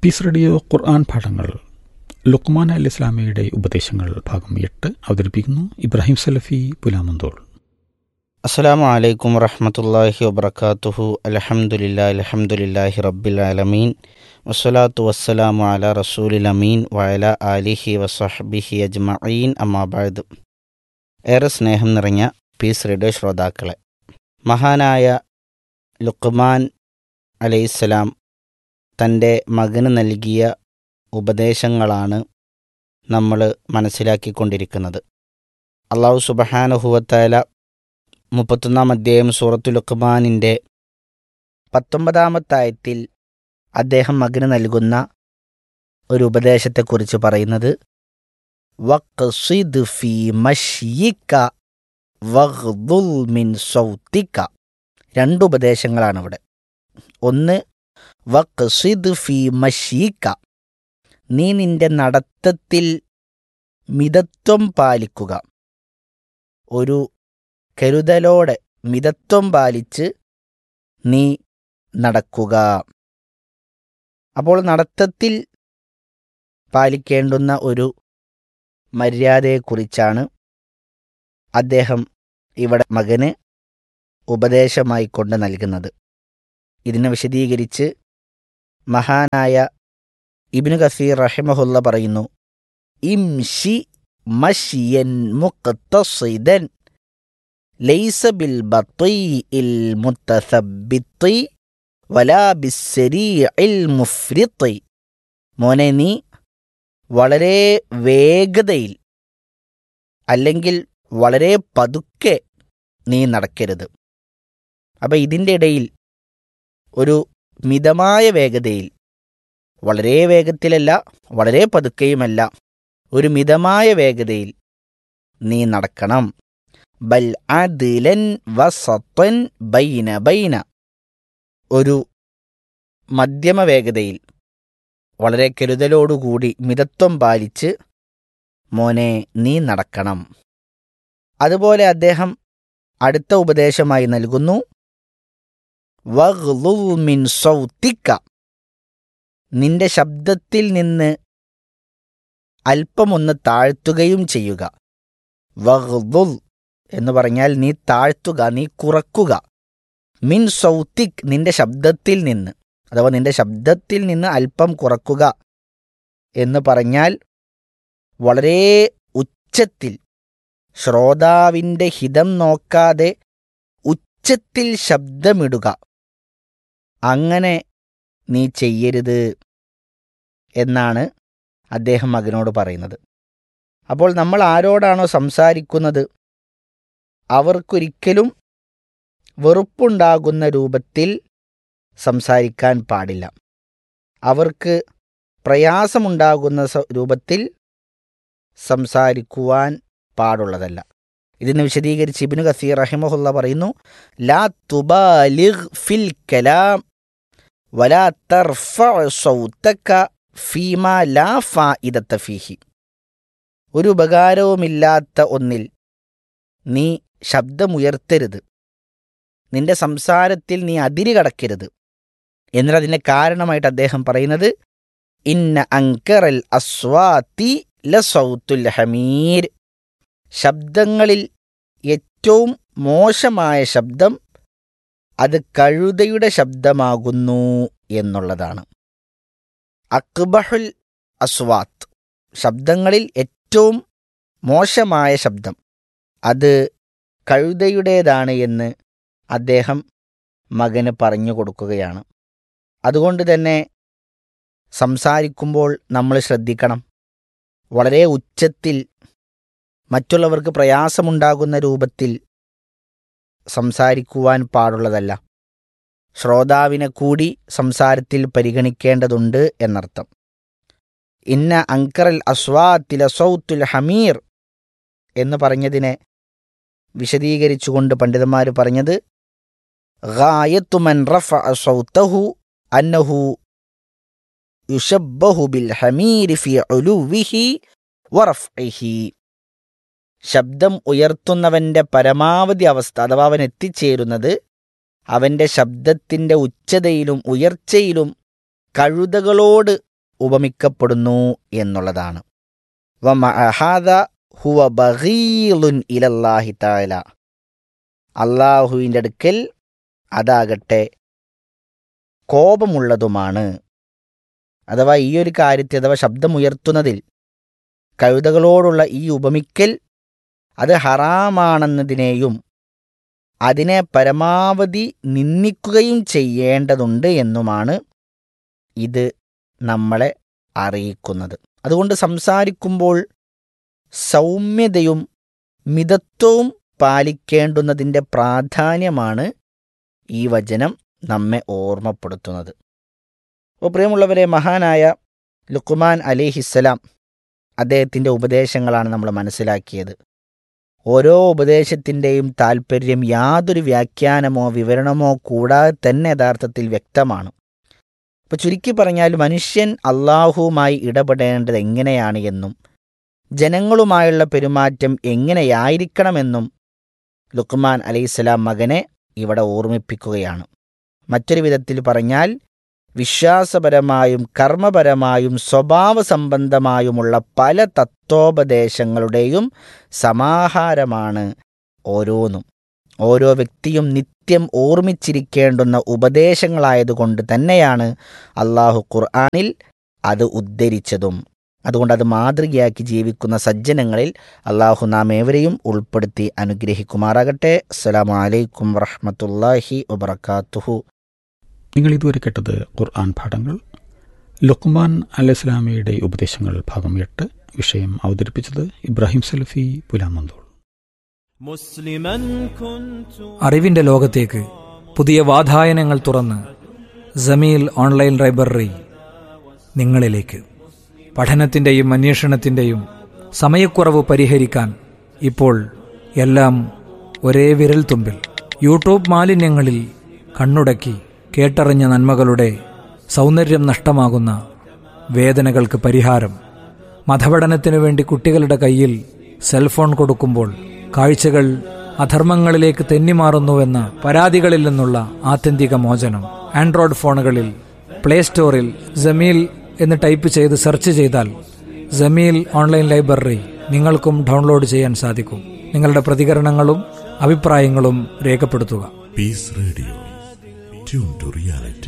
Piece radio ഖുർആൻ പാഠങ്ങൾ ലുക്മാൻ അൽ ഇസ്ലാമിയുടെ ഉപദേശങ്ങൾ ഭാഗം എട്ട് അവതരിപ്പിക്കുന്നു ഇബ്രാഹിം സലഫി പുലാമന്തോൾ അസ്സലാമു അലൈക്കും വറഹമത്തല്ലാഹി വബർക്കാത്തുഹു അലഹമുല്ലാ അലഹമുല്ലാഹി റബ്ബിൽ ആലമീൻ വസ്സലാത്തു വസ്സലാമു അല റസൂലിൽ അമീൻ വയല ആലിഹി വസഹബിഹി അജ്മഈൻ അമ്മാബാദ് ഏറെ സ്നേഹം നിറഞ്ഞ പീസ് റേഡിയോ ശ്രോതാക്കളെ മഹാനായ ലുക്മാൻ അലൈഹിസ്സലാം തൻ്റെ മകന് നൽകിയ ഉപദേശങ്ങളാണ് നമ്മൾ മനസ്സിലാക്കിക്കൊണ്ടിരിക്കുന്നത് അള്ളാഹു സുബഹാനുഹുവത്തായ മുപ്പത്തൊന്നാം അധ്യായം സൂറത്തു ലുക്മാനിൻ്റെ പത്തൊമ്പതാമത്തായത്തിൽ അദ്ദേഹം മകന് നൽകുന്ന ഒരു ഉപദേശത്തെക്കുറിച്ച് പറയുന്നത് വഖ്സിദ് ഫീ മഷ്യിക വഗ്ദുൽ മിൻ സൗത്തിക രണ്ട് ഉപദേശങ്ങളാണ് ഇവിടെ ഒന്ന് വഖ്സിദ് ഫീ മഷ്യിക നീ നിന്റെ നടത്തത്തിൽ മിതത്വം പാലിക്കുക ഒരു കരുതലോടെ മിതത്വം പാലിച്ച് നീ നടക്കുക അപ്പോൾ നടത്തത്തിൽ പാലിക്കേണ്ടുന്ന ഒരു മര്യാദയെക്കുറിച്ചാണ് അദ്ദേഹം ഇവിടെ മകന് ഉപദേശമായി കൊണ്ട് നൽകുന്നത് ഇതിനെ വിശദീകരിച്ച് മഹാനായ ഇബ്നു കസീർ റഹിമഹുല്ല പറയുന്നു ഇംഷി മഷിയൻ മുഖത്തസിദൻ ليس بالبطيء المتثبط ولا بالسريع المفرط മോനെ നീ വളരെ വേഗതയിൽ അല്ലെങ്കിൽ വളരെ പതുക്കെ നീ നടക്കരുത് അപ്പം ഇതിൻ്റെ ഇടയിൽ ഒരു മിതമായ വേഗതയിൽ വളരെ വേഗത്തിലല്ല വളരെ പതുക്കെയുമല്ല ഒരു മിതമായ വേഗതയിൽ നീ നടക്കണം ബൽ അദിലൻ വസത്തൻ ബൈന ബൈന ഒരു മധ്യമ വേഗതയിൽ വളരെ കരുതലോടുകൂടി മിതത്വം പാലിച്ച് മോനെ നീ നടക്കണം അതുപോലെ അദ്ദേഹം അടുത്ത ഉപദേശമായി നൽകുന്നു വഗ്ലുൽ മിൻ സൗത്തിക്ക നിന്റെ ശബ്ദത്തിൽ നിന്ന് അല്പമൊന്ന് താഴ്ത്തുകയും ചെയ്യുക വഗ്ലുൽ എന്ന് പറഞ്ഞാൽ നീ താഴ്ത്തുക നീ കുറക്കുക മിൻ സൗത്തിക് നിന്റെ ശബ്ദത്തിൽ നിന്ന് അഥവാ നിന്റെ ശബ്ദത്തിൽ നിന്ന് അല്പം കുറക്കുക എന്ന് പറഞ്ഞാൽ വളരെ ഉച്ചത്തിൽ ശ്രോതാവിൻ്റെ ഹിതം നോക്കാതെ ഉച്ചത്തിൽ ശബ്ദമിടുക അങ്ങനെ നീ ചെയ്യരുത് എന്നാണ് അദ്ദേഹം മകനോട് പറയുന്നത് അപ്പോൾ നമ്മൾ ആരോടാണോ സംസാരിക്കുന്നത് അവർക്കൊരിക്കലും വെറുപ്പുണ്ടാകുന്ന രൂപത്തിൽ സംസാരിക്കാൻ പാടില്ല അവർക്ക് പ്രയാസമുണ്ടാകുന്ന രൂപത്തിൽ സംസാരിക്കുവാൻ പാടുള്ളതല്ല ഇതിന് വിശദീകരിച്ച് ഇബിനു കസീർ റഹിമഹുല്ല പറയുന്നു ലാ തുബാലിഗ് ഫിൽ കലാം വലാ തർഫഅ സൗതക ഫീമ ലാ ഫായിദത്ത ഫീഹി ഒരു ഉപകാരവുമില്ലാത്ത ഒന്നിൽ നീ ശബ്ദമുയർത്തരുത് നിന്റെ സംസാരത്തിൽ നീ അതിര് കടക്കരുത് എന്നതിൻ്റെ കാരണമായിട്ട് അദ്ദേഹം പറയുന്നത് ഇന്ന അങ്കറൽ അസ്വാത്തി ലസൗത്തുൽ ഹമീർ ശബ്ദങ്ങളിൽ ഏറ്റവും മോശമായ ശബ്ദം അത് കഴുതയുടെ ശബ്ദമാകുന്നു എന്നുള്ളതാണ് അക്ബഹുൽ അസ്വാത്ത് ശബ്ദങ്ങളിൽ ഏറ്റവും മോശമായ ശബ്ദം അത് കഴുതയുടേതാണ് എന്ന് അദ്ദേഹം മകന് പറഞ്ഞു കൊടുക്കുകയാണ് അതുകൊണ്ട് തന്നെ സംസാരിക്കുമ്പോൾ നമ്മൾ ശ്രദ്ധിക്കണം വളരെ ഉച്ചത്തിൽ മറ്റുള്ളവർക്ക് പ്രയാസമുണ്ടാകുന്ന രൂപത്തിൽ സംസാരിക്കുവാൻ പാടുള്ളതല്ല ശ്രോതാവിനെ കൂടി സംസാരത്തിൽ പരിഗണിക്കേണ്ടതുണ്ട് എന്നർത്ഥം ഇന്ന അങ്കറൽ അസ്വാത്തില സൗത്തുൽ ഹമീർ എന്ന് പറഞ്ഞതിനെ വിശദീകരിച്ചുകൊണ്ട് പണ്ഡിതന്മാർ പറഞ്ഞത് ഗായത്തുമൻ റഫ സൗത്തഹു അന്നഹു യുഷബ്ബഹു ബിൽ ഹമീരി ഫി ഉലുവിഹി വറഫ്ഇഹി ശബ്ദം ഉയർത്തുന്നവന്റെ പരമാവധി അവസ്ഥ അഥവാ അവൻ എത്തിച്ചേരുന്നത് അവന്റെ ശബ്ദത്തിന്റെ ഉച്ചതയിലും ഉയർച്ചയിലും കഴുതകളോട് ഉപമിക്കപ്പെടുന്നു എന്നുള്ളതാണ് വമഅഹാദ ഹുവ ബഗീലുൻ ഇലല്ലാഹി തആല അള്ളാഹുവിൻ്റെ അടുക്കൽ അതാകട്ടെ കോപമുള്ളതുമാണ് അഥവാ ഈ ഒരു കാര്യത്തെ അഥവാ ശബ്ദമുയർത്തുന്നതിൽ കഴുതകളോടുള്ള ഈ ഉപമിക്കൽ അത് ഹറാമാണെന്നതിനെയും അതിനെ പരമാവധി നിന്ദിക്കുകയും ചെയ്യേണ്ടതുണ്ട് എന്നുമാണ് ഇത് നമ്മളെ അറിയിക്കുന്നത് അതുകൊണ്ട് സംസാരിക്കുമ്പോൾ സൗമ്യതയും മിതത്വവും പാലിക്കേണ്ടുന്നതിൻ്റെ പ്രാധാന്യമാണ് ഈ വചനം നമ്മെ ഓർമ്മപ്പെടുത്തുന്നത് അപ്പോൾ പ്രിയമുള്ളവരെ മഹാനായ ലുക്കുമാൻ അലിഹിസ്സലാം അദ്ദേഹത്തിൻ്റെ ഉപദേശങ്ങളാണ് നമ്മൾ മനസ്സിലാക്കിയത് ഓരോ ഉപദേശത്തിൻ്റെയും താല്പര്യം യാതൊരു വ്യാഖ്യാനമോ വിവരണമോ കൂടാതെ തന്നെ യഥാർത്ഥത്തിൽ വ്യക്തമാണ് അപ്പോൾ ചുരുക്കി പറഞ്ഞാൽ മനുഷ്യൻ അള്ളാഹുവുമായി ഇടപെടേണ്ടത് എങ്ങനെയാണ് എന്നും ജനങ്ങളുമായുള്ള പെരുമാറ്റം എങ്ങനെയായിരിക്കണമെന്നും ലുക്മാൻ അലൈഹിസ്സലാം മകനെ ഇവിടെ ഓർമ്മിപ്പിക്കുകയാണ് മറ്റൊരു വിധത്തിൽ പറഞ്ഞാൽ വിശ്വാസപരമായും കർമ്മപരമായും സ്വഭാവ സംബന്ധമായുമുള്ള പല തത്വോപദേശങ്ങളുടെയും സമാഹാരമാണ് ഓരോന്നും ഓരോ വ്യക്തിയും നിത്യം ഓർമ്മിച്ചിരിക്കേണ്ടുന്ന ഉപദേശങ്ങളായതുകൊണ്ട് തന്നെയാണ് അള്ളാഹു ഖുർആാനിൽ അത് ഉദ്ധരിച്ചതും അതുകൊണ്ട് അത് മാതൃകയാക്കി ജീവിക്കുന്ന സജ്ജനങ്ങളിൽ അള്ളാഹു നാം ഏവരെയും ഉൾപ്പെടുത്തി അനുഗ്രഹിക്കുമാറാകട്ടെ അസ്സലാമു അലൈക്കും വറഹമത്തല്ലാഹി വബർക്കാത്തുഹു നിങ്ങൾ ഇതുവരെ കേട്ടത് ഖുർആൻ പാഠങ്ങൾ ലുക്മാൻ അലൈസ്ലാമിയുടെ ഉപദേശങ്ങൾ ഭാഗം എട്ട് വിഷയം അവതരിപ്പിച്ചത് ഇബ്രാഹിം സലഫി പുലാമന്തോൾ അറിവിന്റെ ലോകത്തേക്ക് പുതിയ വാതായനങ്ങൾ തുറന്ന് ജമീൽ ഓൺലൈൻ ലൈബ്രറി നിങ്ങളിലേക്ക് പഠനത്തിൻ്റെയും അന്വേഷണത്തിൻ്റെയും സമയക്കുറവ് പരിഹരിക്കാൻ ഇപ്പോൾ എല്ലാം ഒരേ വിരൽ തുമ്പിൽ യൂട്യൂബ് മാലിന്യങ്ങളിൽ കണ്ണുടക്കി കേട്ടറിഞ്ഞ നന്മകളുടെ സൗന്ദര്യം നഷ്ടമാകുന്ന വേദനകൾക്ക് പരിഹാരം മതപഠനത്തിനു വേണ്ടി കുട്ടികളുടെ കയ്യിൽ സെൽഫോൺ കൊടുക്കുമ്പോൾ കാഴ്ചകൾ അധർമ്മങ്ങളിലേക്ക് തെന്നിമാറുന്നുവെന്ന പരാതികളിൽ നിന്നുള്ള ആത്യന്തിക മോചനം ആൻഡ്രോയിഡ് ഫോണുകളിൽ പ്ലേ സ്റ്റോറിൽ ജമീൽ എന്ന് ടൈപ്പ് ചെയ്ത് സെർച്ച് ചെയ്താൽ ജമീൽ ഓൺലൈൻ ലൈബ്രറി നിങ്ങൾക്കും ഡൗൺലോഡ് ചെയ്യാൻ സാധിക്കും നിങ്ങളുടെ പ്രതികരണങ്ങളും അഭിപ്രായങ്ങളും രേഖപ്പെടുത്തുക Peace Radio. Tune to reality.